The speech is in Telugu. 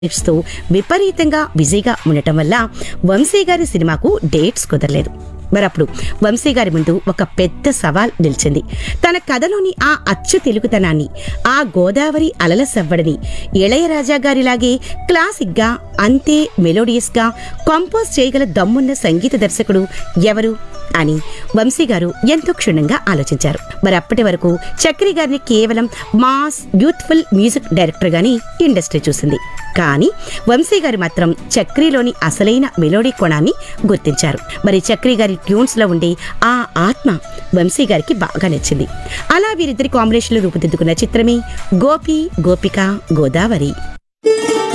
తో విపరీతంగా బిజీగా ఉండటం వల్ల వంశీ గారి సినిమాకు డేట్స్ కుదరలేదు మరి అప్పుడు వంశీ గారి ముందు ఒక పెద్ద సవాల్ నిలిచింది తన కథలోని ఆ అచ్చు తెలుగుతనాన్ని ఆ గోదావరి అలల సవ్వడిని ఇళయరాజా గారిలాగే క్లాసిక్ గా అంతే మెలోడియస్ గా కంపోజ్ చేయగల దమ్మున్న సంగీత దర్శకుడు ఎవరు అని వంశీ గారు ఎంతో క్షుణ్ణంగా ఆలోచించారు మరి అప్పటి వరకు చక్రి గారిని కేవలం మాస్ యూత్ఫుల్ మ్యూజిక్ డైరెక్టర్ గాని ఇండస్ట్రీ చూసింది కానీ వంశీ గారు మాత్రం చక్రిలోని అసలైన మెలోడీ కోణాన్ని గుర్తించారు మరి చక్రి గారి ట్యూన్స్ లో ఉండే ఆ ఆత్మ వంశీ గారికి బాగా నచ్చింది అలా వీరిద్దరి కాంబినేషన్లో రూపుదిద్దుకున్న చిత్రమే గోపి గోపిక గోదావరి